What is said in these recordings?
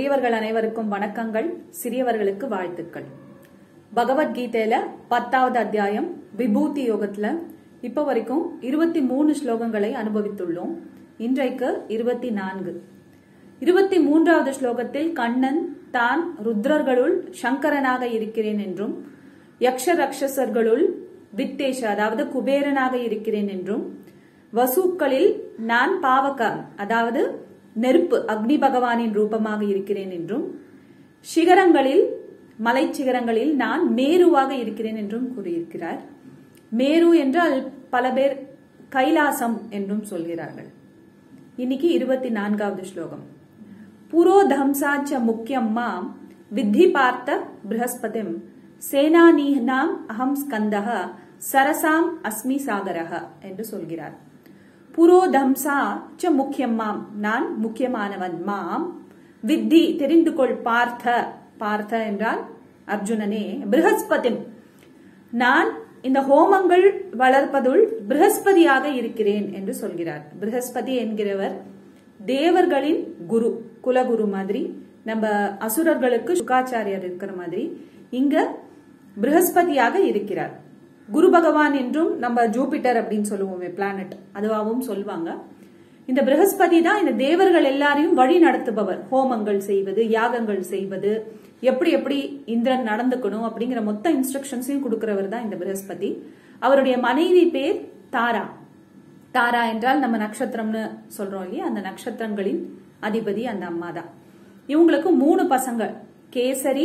பெரியவர்கள் அனைவருக்கும் வணக்கங்கள் சிறியவர்களுக்கு வாழ்த்துக்கள் பகவத்கீதையில பத்தாவது அத்தியாயம் விபூதி யோகத்துல இப்ப வரைக்கும் இருபத்தி மூணு ஸ்லோகங்களை அனுபவித்துள்ளோம் இன்றைக்கு இருபத்தி நான்கு இருபத்தி மூன்றாவது ஸ்லோகத்தில் கண்ணன் தான் ருத்ரர்களுள் சங்கரனாக இருக்கிறேன் என்றும் யக்ஷ ரக்ஷசர்களுள் வித்தேஷ அதாவது குபேரனாக இருக்கிறேன் என்றும் வசூக்களில் நான் பாவக அதாவது நெருப்பு அக்னி பகவானின் ரூபமாக இருக்கிறேன் என்றும் சிகரங்களில் மலை சிகரங்களில் நான் மேருவாக இருக்கிறேன் என்றும் கூறியிருக்கிறார் மேரு என்றால் பல பேர் கைலாசம் என்றும் சொல்கிறார்கள் இன்னைக்கு இருபத்தி நான்காவது ஸ்லோகம் புரோதம்சாச்ச முக்கியம் மாம் வித்தி பார்த்த பிரகஸ்பதிம் சேனானீனாம் அகம் ஸ்கந்தக சரசாம் அஸ்மி சாகரக என்று சொல்கிறார் புரோதம்சா ச முக்கியம் மாம் நான் முக்கியமானவன் மாம் வித்தி தெரிந்து கொள் பார்த்த பார்த்த என்றால் அர்ஜுனனே பிரகஸ்பதி நான் இந்த ஹோமங்கள் வளர்ப்பதுள் பிரகஸ்பதியாக இருக்கிறேன் என்று சொல்கிறார் பிரகஸ்பதி என்கிறவர் தேவர்களின் குரு குலகுரு மாதிரி நம்ம அசுரர்களுக்கு சுகாச்சாரியர் இருக்கிற மாதிரி இங்க பிரகஸ்பதியாக இருக்கிறார் குரு பகவான் என்றும் நம்ம ஜூபிட்டர் அப்படின்னு சொல்லுவோமே பிளானட் அதுவாகவும் சொல்லுவாங்க இந்த பிரகஸ்பதி தான் இந்த தேவர்கள் எல்லாரையும் வழி நடத்துபவர் ஹோமங்கள் செய்வது யாகங்கள் செய்வது எப்படி எப்படி இந்திரன் நடந்துக்கணும் அப்படிங்கிற மொத்த இன்ஸ்ட்ரக்ஷன்ஸையும் கொடுக்கிறவர் தான் இந்த பிரகஸ்பதி அவருடைய மனைவி பேர் தாரா தாரா என்றால் நம்ம நட்சத்திரம்னு சொல்றோம் இல்லையா அந்த நட்சத்திரங்களின் அதிபதி அந்த அம்மா தான் இவங்களுக்கு மூணு பசங்க கேசரி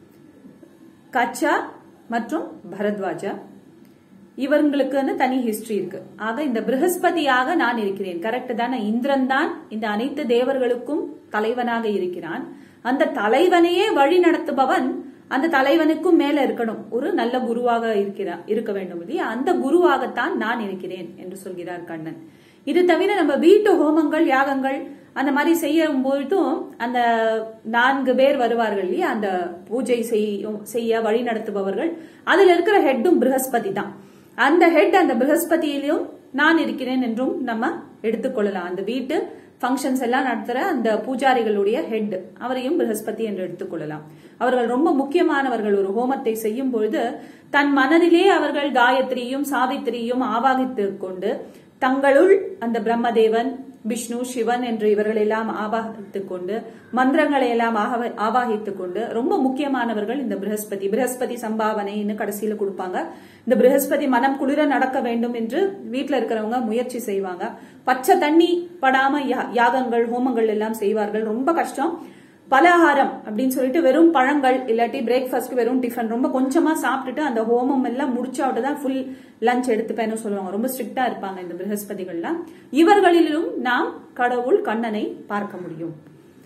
கச்சா மற்றும் பரத்வாஜா இவங்களுக்குன்னு தனி ஹிஸ்டரி இருக்கு ஆக இந்த பிரகஸ்பதியாக நான் இருக்கிறேன் கரெக்ட் தானே இந்திரன் தான் இந்த அனைத்து தேவர்களுக்கும் தலைவனாக இருக்கிறான் அந்த தலைவனையே வழி நடத்துபவன் அந்த தலைவனுக்கும் மேல இருக்கணும் ஒரு நல்ல குருவாக இருக்கிறான் இருக்க வேண்டும் இல்லையா அந்த குருவாகத்தான் நான் இருக்கிறேன் என்று சொல்கிறார் கண்ணன் இது தவிர நம்ம வீட்டு ஹோமங்கள் யாகங்கள் அந்த மாதிரி செய்யும் பொழுதும் அந்த நான்கு பேர் வருவார்கள் இல்லையா அந்த பூஜை செய்ய வழி நடத்துபவர்கள் அதுல இருக்கிற ஹெட்டும் பிரகஸ்பதி தான் அந்த ஹெட் அந்த பிரகஸ்பதியிலும் நான் இருக்கிறேன் என்றும் நம்ம எடுத்துக்கொள்ளலாம் அந்த வீட்டு ஃபங்க்ஷன்ஸ் எல்லாம் நடத்துற அந்த பூஜாரிகளுடைய ஹெட் அவரையும் பிரகஸ்பதி என்று எடுத்துக்கொள்ளலாம் அவர்கள் ரொம்ப முக்கியமானவர்கள் ஒரு ஹோமத்தை செய்யும் பொழுது தன் மனதிலே அவர்கள் காயத்ரியும் சாவித்திரியும் ஆவாகித்து கொண்டு தங்களுள் அந்த பிரம்மதேவன் விஷ்ணு சிவன் என்று இவர்கள் எல்லாம் ஆவாகித்துக் கொண்டு மந்திரங்களை எல்லாம் ஆவாகித்துக் கொண்டு ரொம்ப முக்கியமானவர்கள் இந்த பிரகஸ்பதி பிரகஸ்பதி சம்பாவனைன்னு கடைசியில கொடுப்பாங்க இந்த பிரகஸ்பதி மனம் குளிர நடக்க வேண்டும் என்று வீட்டுல இருக்கிறவங்க முயற்சி செய்வாங்க பச்சை தண்ணி படாம யாகங்கள் ஹோமங்கள் எல்லாம் செய்வார்கள் ரொம்ப கஷ்டம் பலகாரம் அப்படின்னு சொல்லிட்டு வெறும் பழங்கள் இல்லாட்டி பிரேக்ஃபாஸ்ட் வெறும் டிஃபன் ரொம்ப கொஞ்சமா சாப்பிட்டுட்டு அந்த ஹோமம் எல்லாம் முடிச்சாவிட்டு தான் ஃபுல் லஞ்ச் எடுத்துப்பேன்னு சொல்லுவாங்க ரொம்ப ஸ்ட்ரிக்டா இருப்பாங்க இந்த பிரகஸ்பதிகள்லாம் இவர்களிலும் நாம் கடவுள் கண்ணனை பார்க்க முடியும்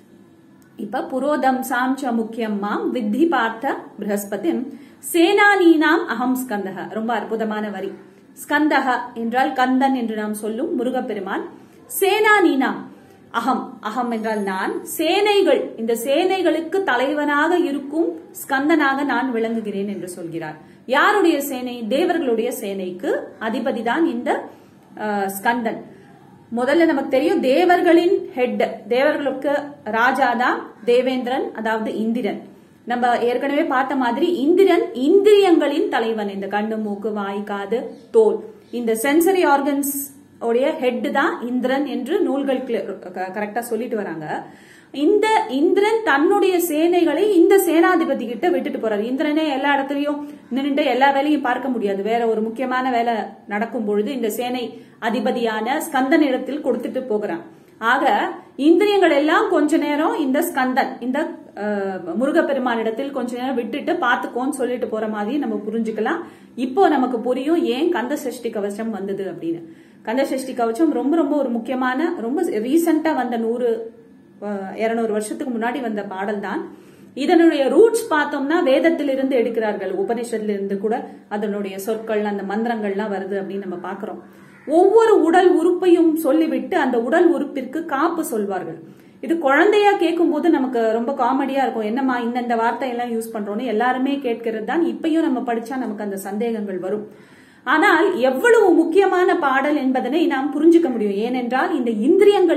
இப்ப புரோதம் சாம் ச முக்கியம் மாம் வித்தி பார்த்த பிரகஸ்பதி சேனானீனாம் அகம் ஸ்கந்தக ரொம்ப அற்புதமான வரி ஸ்கந்தக என்றால் கந்தன் என்று நாம் சொல்லும் முருகப்பெருமான் சேனானீனாம் அகம் அகம் என்றால் நான் சேனைகள் இந்த சேனைகளுக்கு தலைவனாக இருக்கும் ஸ்கந்தனாக நான் விளங்குகிறேன் என்று சொல்கிறார் யாருடைய சேனை தேவர்களுடைய சேனைக்கு அதிபதி தான் இந்த ஸ்கந்தன் முதல்ல நமக்கு தெரியும் தேவர்களின் ஹெட் தேவர்களுக்கு ராஜா தான் தேவேந்திரன் அதாவது இந்திரன் நம்ம ஏற்கனவே பார்த்த மாதிரி இந்திரன் இந்திரியங்களின் தலைவன் இந்த கண்ணு மூக்கு வாய் காது தோல் இந்த சென்சரி ஆர்கன்ஸ் உடைய ஹெட் தான் இந்திரன் என்று நூல்கள் கரெக்டா சொல்லிட்டு வராங்க இந்த இந்திரன் தன்னுடைய சேனைகளை இந்த சேனாதிபதி கிட்ட விட்டுட்டு போறாரு இந்திரனே எல்லா இடத்துலயும் நின்றுட்டு எல்லா வேலையும் பார்க்க முடியாது வேற ஒரு முக்கியமான வேலை நடக்கும் பொழுது இந்த சேனை அதிபதியான ஸ்கந்தன் இடத்தில் கொடுத்துட்டு போகிறான் ஆக இந்திரியங்கள் எல்லாம் கொஞ்ச நேரம் இந்த ஸ்கந்தன் இந்த முருகப்பெருமானிடத்தில் கொஞ்ச நேரம் விட்டுட்டு பாத்துக்கோன்னு சொல்லிட்டு போற மாதிரி நம்ம புரிஞ்சுக்கலாம் இப்போ நமக்கு புரியும் ஏன் கந்த சஷ்டி கவசம் வந்தது அப்படின்னு கந்த சஷ்டி கவச்சம் ரொம்ப ரொம்ப ஒரு முக்கியமான ரொம்ப ரீசெண்டா வந்த நூறு இருநூறு வருஷத்துக்கு முன்னாடி வந்த பாடல் தான் இதனுடைய ரூட்ஸ் பார்த்தோம்னா வேதத்திலிருந்து எடுக்கிறார்கள் உபனிஷத்துல இருந்து கூட அதனுடைய சொற்கள் அந்த மந்திரங்கள்லாம் வருது அப்படின்னு நம்ம பாக்குறோம் ஒவ்வொரு உடல் உறுப்பையும் சொல்லிவிட்டு அந்த உடல் உறுப்பிற்கு காப்பு சொல்வார்கள் இது குழந்தையா கேட்கும் போது நமக்கு ரொம்ப காமெடியா இருக்கும் என்னம்மா இந்தந்த வார்த்தை எல்லாம் யூஸ் பண்றோம்னு எல்லாருமே கேட்கிறது தான் இப்பயும் நம்ம படிச்சா நமக்கு அந்த சந்தேகங்கள் வரும் ஆனால் எவ்வளவு முக்கியமான பாடல் என்பதனை நாம் புரிஞ்சுக்க முடியும் ஏனென்றால் இந்த இந்திரியங்களின்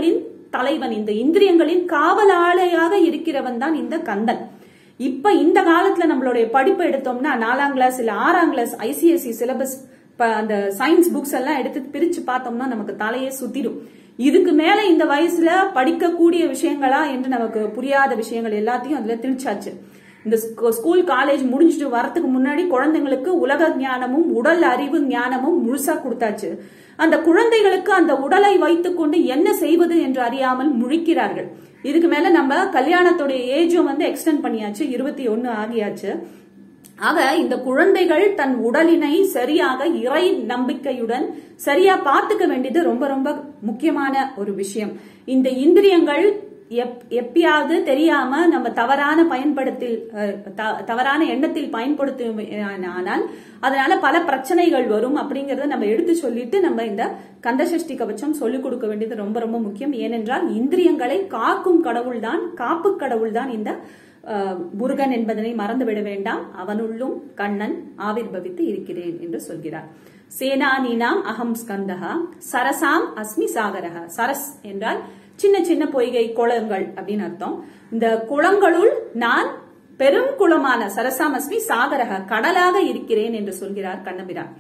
தலைவன் இந்த இந்திரியங்களின் காவலாளையாக இருக்கிறவன் தான் இந்த கந்தன் இப்ப இந்த காலத்துல நம்மளுடைய படிப்பு எடுத்தோம்னா நாலாம் கிளாஸ் இல்ல ஆறாம் கிளாஸ் ஐசிஎஸ்சி சிலபஸ் அந்த சயின்ஸ் புக்ஸ் எல்லாம் எடுத்து பிரிச்சு பார்த்தோம்னா நமக்கு தலையே சுத்திடும் இதுக்கு மேல இந்த வயசுல படிக்கக்கூடிய விஷயங்களா என்று நமக்கு புரியாத விஷயங்கள் எல்லாத்தையும் அதுல திணிச்சாச்சு இந்த ஸ்கூல் காலேஜ் முடிஞ்சுட்டு வரதுக்கு முன்னாடி குழந்தைங்களுக்கு உலக ஞானமும் உடல் அறிவு ஞானமும் முழுசா கொடுத்தாச்சு அந்த குழந்தைகளுக்கு அந்த உடலை வைத்துக்கொண்டு என்ன செய்வது என்று அறியாமல் முழிக்கிறார்கள் இதுக்கு மேல நம்ம கல்யாணத்துடைய ஏஜும் வந்து எக்ஸ்டெண்ட் பண்ணியாச்சு இருபத்தி ஒன்னு ஆகியாச்சு ஆக இந்த குழந்தைகள் தன் உடலினை சரியாக இறை நம்பிக்கையுடன் சரியா பார்த்துக்க வேண்டியது ரொம்ப ரொம்ப முக்கியமான ஒரு விஷயம் இந்த இந்திரியங்கள் எப்பயாவது தெரியாம நம்ம தவறான பயன்படுத்தில் தவறான எண்ணத்தில் பயன்படுத்தும் ஆனால் அதனால பல பிரச்சனைகள் வரும் அப்படிங்கறத நம்ம எடுத்து சொல்லிட்டு நம்ம இந்த கந்தசஷ்டி கவச்சம் சொல்லிக் கொடுக்க வேண்டியது ரொம்ப ரொம்ப முக்கியம் ஏனென்றால் இந்திரியங்களை காக்கும் கடவுள் தான் காப்பு கடவுள் தான் இந்த முருகன் என்பதனை மறந்துவிட வேண்டாம் அவனுள்ளும் கண்ணன் ஆவிர்பவித்து இருக்கிறேன் என்று சொல்கிறார் சேனானினாம் அகம் ஸ்கந்தகா சரசாம் அஸ்மி சாகரக சரஸ் என்றால் சின்ன சின்ன பொய்கை குளங்கள் அப்படின்னு அர்த்தம் இந்த குளங்களுள் நான் பெரும் குளமான சரசாம் அஸ்மி சாகரக கடலாக இருக்கிறேன் என்று சொல்கிறார் கண்ணபிரான்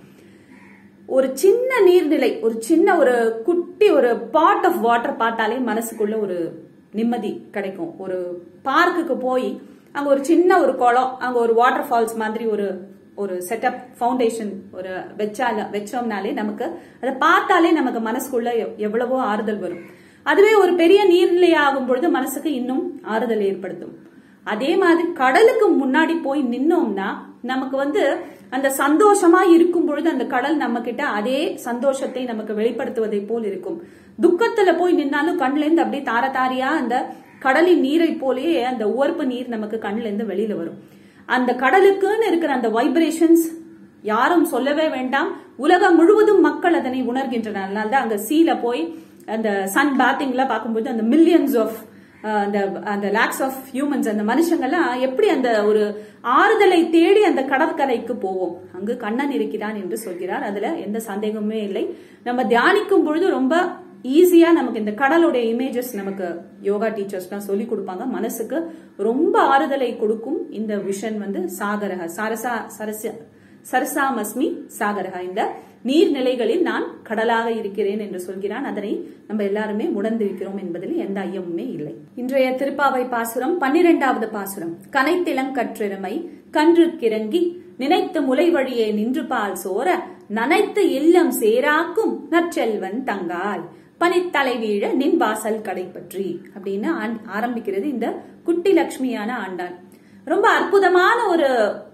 ஒரு சின்ன நீர்நிலை ஒரு சின்ன ஒரு குட்டி ஒரு பாட் ஆஃப் வாட்டர் பார்த்தாலே மனசுக்குள்ள ஒரு நிம்மதி கிடைக்கும் ஒரு பார்க்குக்கு போய் அங்க ஒரு சின்ன ஒரு குளம் அங்க ஒரு வாட்டர் ஃபால்ஸ் மாதிரி ஒரு ஒரு செட்டப் ஃபவுண்டேஷன் ஒரு வச்சால வச்சோம்னாலே நமக்கு அதை பார்த்தாலே நமக்கு மனசுக்குள்ள எவ்வளவோ ஆறுதல் வரும் அதுவே ஒரு பெரிய நீர்நிலை ஆகும் பொழுது மனசுக்கு இன்னும் ஆறுதல் ஏற்படுத்தும் அதே மாதிரி கடலுக்கு முன்னாடி போய் நின்னோம்னா நமக்கு வந்து அந்த சந்தோஷமா இருக்கும் பொழுது அந்த கடல் நம்ம கிட்ட அதே சந்தோஷத்தை நமக்கு வெளிப்படுத்துவதை போல் இருக்கும் துக்கத்துல போய் நின்னாலும் கண்ணுல இருந்து அப்படியே தார தாரியா அந்த கடலின் நீரை போலயே அந்த உவர்ப்பு நீர் நமக்கு கண்ணுல இருந்து வெளியில வரும் அந்த கடலுக்குன்னு இருக்கிற அந்த வைப்ரேஷன்ஸ் யாரும் சொல்லவே வேண்டாம் உலகம் முழுவதும் மக்கள் அதனை உணர்கின்றனர் அதனால்தான் அங்க சீல போய் அந்த சன் பாத்திங்ல பார்க்கும்போது அந்த மில்லியன்ஸ் ஆஃப் அந்த அந்த லேக்ஸ் ஆஃப் ஹியூமன்ஸ் அந்த மனுஷங்கள்லாம் எப்படி அந்த ஒரு ஆறுதலை தேடி அந்த கடற்கரைக்கு போவோம் அங்கு கண்ணன் இருக்கிறான் என்று சொல்கிறார் அதுல எந்த சந்தேகமே இல்லை நம்ம தியானிக்கும் பொழுது ரொம்ப ஈஸியா நமக்கு இந்த கடலுடைய இமேஜஸ் நமக்கு யோகா டீச்சர்ஸ்லாம் சொல்லி கொடுப்பாங்க மனசுக்கு ரொம்ப ஆறுதலை கொடுக்கும் இந்த விஷன் வந்து சாகரக சரசா சரச சரசாமஸ்மி சாகரக இந்த நீர்நிலைகளில் நான் கடலாக இருக்கிறேன் என்று சொல்கிறான் அதனை நம்ம எல்லாருமே உணர்ந்திருக்கிறோம் என்பதில் எந்த ஐயமுமே இல்லை இன்றைய திருப்பாவை பாசுரம் பன்னிரெண்டாவது பாசுரம் கனைத்திலங்கற்றிருமை கன்று கிறங்கி நினைத்து முலை வழியே நின்று பால் சோர நனைத்து இல்லம் சேராக்கும் நற்செல்வன் தங்காய் பனித்தலை வீழ நின் வாசல் கடை பற்றி அப்படின்னு ஆரம்பிக்கிறது இந்த குட்டி லட்சுமியான ஆண்டாள் ரொம்ப அற்புதமான ஒரு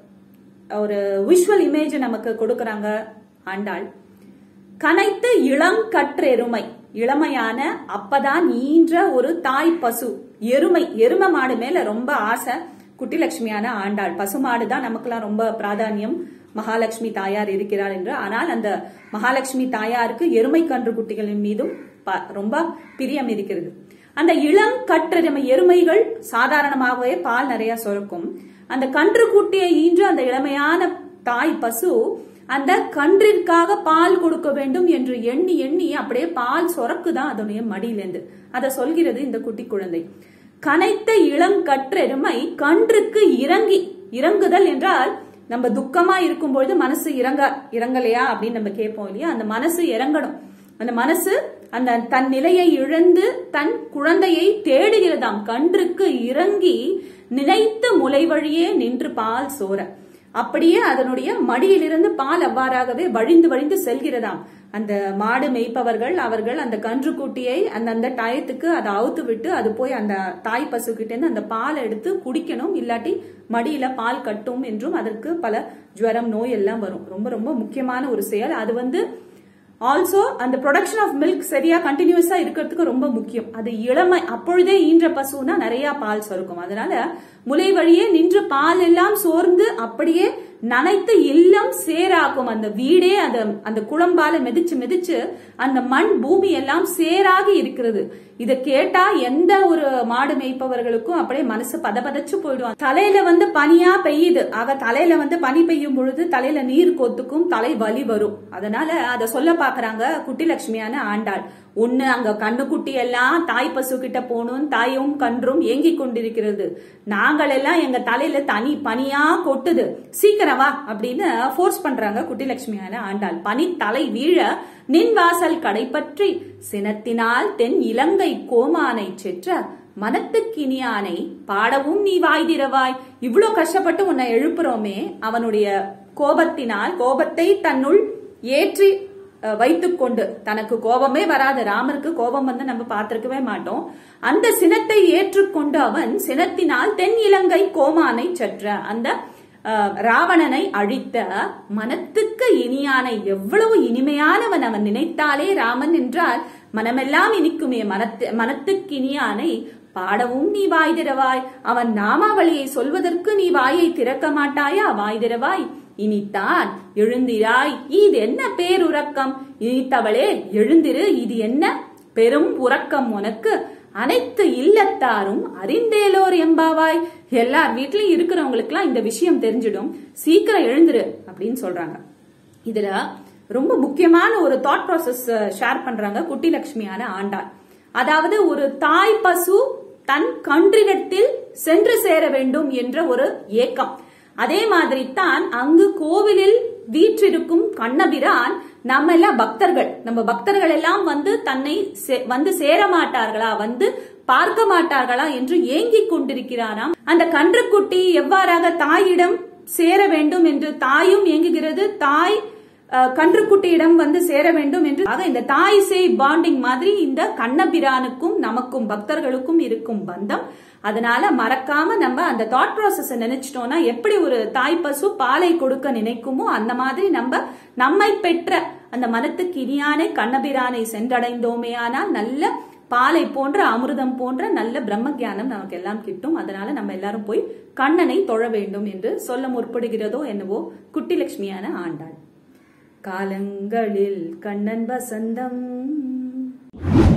ஒரு விஷுவல் இமேஜ் நமக்கு கொடுக்கறாங்க ஆண்டாள் கனைத்து இளங்கற்றெருமை இளமையான அப்பதான் ஈன்ற ஒரு தாய் பசு எருமை எரும மாடு மேல ரொம்ப ஆசை குட்டி லட்சுமியான ஆண்டாள் பசுமாடு தான் நமக்கெல்லாம் ரொம்ப பிராதானியம் மகாலட்சுமி தாயார் இருக்கிறார் என்று ஆனால் அந்த மகாலட்சுமி தாயாருக்கு எருமை கன்று குட்டிகளின் மீதும் ரொம்ப பிரியம் இருக்கிறது அந்த இளம் கற்றெருமை எருமைகள் சாதாரணமாகவே பால் நிறைய சுரக்கும் அந்த கன்று குட்டியை ஈன்று அந்த இளமையான தாய் பசு அந்த கன்றிற்காக பால் கொடுக்க வேண்டும் என்று எண்ணி எண்ணி அப்படியே பால் சொரக்குதான் அதனுடைய மடியிலேருந்து அதை சொல்கிறது இந்த குட்டி குழந்தை கனைத்த இளங்கற்றெருமை கன்றுக்கு இறங்கி இறங்குதல் என்றால் நம்ம துக்கமா இருக்கும்பொழுது மனசு இறங்க இறங்கலையா அப்படின்னு நம்ம கேட்போம் இல்லையா அந்த மனசு இறங்கணும் அந்த மனசு அந்த தன் நிலையை இழந்து தன் குழந்தையை தேடுகிறதாம் கன்றுக்கு இறங்கி நினைத்து முலை வழியே நின்று பால் சோர அப்படியே அதனுடைய மடியிலிருந்து பால் அவ்வாறாகவே வழிந்து வழிந்து செல்கிறதாம் அந்த மாடு மேய்ப்பவர்கள் அவர்கள் அந்த கன்று குட்டியை அந்த அந்த டயத்துக்கு அதை அவுத்து விட்டு அது போய் அந்த தாய் பசு கிட்ட இருந்து அந்த பால் எடுத்து குடிக்கணும் இல்லாட்டி மடியில பால் கட்டும் என்றும் அதற்கு பல ஜுவரம் நோய் எல்லாம் வரும் ரொம்ப ரொம்ப முக்கியமான ஒரு செயல் அது வந்து ஆல்சோ அந்த ப்ரொடக்ஷன் ஆஃப் மில்க் சரியா கண்டினியூஸா இருக்கிறதுக்கு ரொம்ப முக்கியம் அது இளமை அப்பொழுதே ஈன்ற பசுனா நிறைய பால் சுரக்கும் அதனால முலை வழியே நின்று பால் எல்லாம் சோர்ந்து அப்படியே நனைத்து இல்லம் சேராக்கும் அந்த வீடே அந்த அந்த குளம்பால மிதிச்சு மிதிச்சு அந்த மண் பூமி எல்லாம் சேராகி இருக்கிறது இத கேட்டா எந்த ஒரு மாடு மேய்ப்பவர்களுக்கும் அப்படியே மனசு பதபதச்சு போயிடும் தலையில வந்து பனியா பெய்யுது ஆக தலையில வந்து பனி பெய்யும் பொழுது தலையில நீர் கொத்துக்கும் தலை வலி வரும் அதனால அத சொல்ல பாக்குறாங்க குட்டி லட்சுமியான ஆண்டாள் ஒண்ணு அங்க கண்ணுக்குட்டி எல்லாம் தாய் பசு கிட்ட போகணும் தாயும் கன்றும் ஏங்கிக் கொண்டிருக்கிறது நாங்கள் எல்லாம் எங்க தலையில தனி பனியா கொட்டுது சீக்கிரம் வா அப்படின்னு ஃபோர்ஸ் பண்றாங்க குட்டிலட்சுமியான ஆண்டாள் பனி தலை வீழ நின் வாசல் கடைப்பற்றி சினத்தினால் தென் இலங்கை கோமானை செற்ற மனத்துக்கினியானை பாடவும் நீ வாய் திறவாய் இவ்ளோ கஷ்டப்பட்டு உன்னை எழுப்புறோமே அவனுடைய கோபத்தினால் கோபத்தை தன்னுள் ஏற்றி அஹ், வைத்துக்கொண்டு தனக்கு கோபமே வராது ராமருக்கு கோபம் வந்து நம்ம பார்த்திருக்கவே மாட்டோம் அந்த சினத்தை ஏற்றுக்கொண்டு அவன் சினத்தினால் தென் இலங்கை கோமானை சற்ற அந்த அஹ், ராவணனை அழித்த மனத்துக்கு இனியானை எவ்வளவு இனிமையானவன் அவன் நினைத்தாலே ராமன் என்றால் மனமெல்லாம் இனிக்குமே மனத்து மனத்துக்கு இனியானை பாடவும் நீ வாய் திறவாய் அவன் நாமாவளியை சொல்வதற்கு நீ வாயை திறக்க மாட்டாயா வாய் திறவாய் இனித்தான் எழுந்திராய் இது என்ன பேருறக்கம் இனித்தவளே எழுந்திரு இது என்ன பெரும் உறக்கம் உனக்கு அனைத்து இல்லத்தாரும் அறிந்தேலோர் எம்பாவாய் எல்லார் வீட்லயும் இருக்கிறவங்களுக்குலாம் இந்த விஷயம் தெரிஞ்சிடும் சீக்கிரம் எழுந்திரு அப்படின்னு சொல்றாங்க இதுல ரொம்ப முக்கியமான ஒரு தாட் ப்ராசஸ் ஷேர் பண்றாங்க குட்டி லட்சுமியான ஆண்டாள் அதாவது ஒரு தாய் பசு தன் கன்றிடத்தில் சென்று சேர வேண்டும் என்ற ஒரு ஏக்கம் அதே மாதிரி தான் அங்கு கோவிலில் வீற்றிருக்கும் கண்ணபிரான் நம்ம எல்லாம் பக்தர்கள் நம்ம பக்தர்கள் எல்லாம் வந்து தன்னை சே- வந்து சேர மாட்டார்களா வந்து பார்க்க மாட்டார்களா என்று ஏங்கிக் கொண்டிருக்கிறாராம் அந்த கன்றுக்குட்டி எவ்வாறாக தாயிடம் சேர வேண்டும் என்று தாயும் ஏங்குகிறது தாய் அஹ், கன்றுக்குட்டியிடம் வந்து சேர வேண்டும் என்று ஆக இந்த தாய் சேய் பாண்டிங் மாதிரி இந்த கண்ணபிரானுக்கும் நமக்கும் பக்தர்களுக்கும் இருக்கும் பந்தம் அதனால மறக்காம நம்ம அந்த தாட் ப்ராசஸ் நினைச்சிட்டோம்னா எப்படி ஒரு தாய் பசு பாலை கொடுக்க நினைக்குமோ அந்த மாதிரி நம்ம நம்மை பெற்ற அந்த மனத்துக்கு இனியான கண்ணபிரானை சென்றடைந்தோமேயானால் நல்ல பாலை போன்ற அமிர்தம் போன்ற நல்ல பிரம்ம ஞானம் நமக்கு எல்லாம் கிட்டும் அதனால நம்ம எல்லாரும் போய் கண்ணனை தொழ வேண்டும் என்று சொல்ல முற்படுகிறதோ என்னவோ குட்டிலட்சுமியான ஆண்டாள் காலங்களில் கண்ணன் வசந்தம்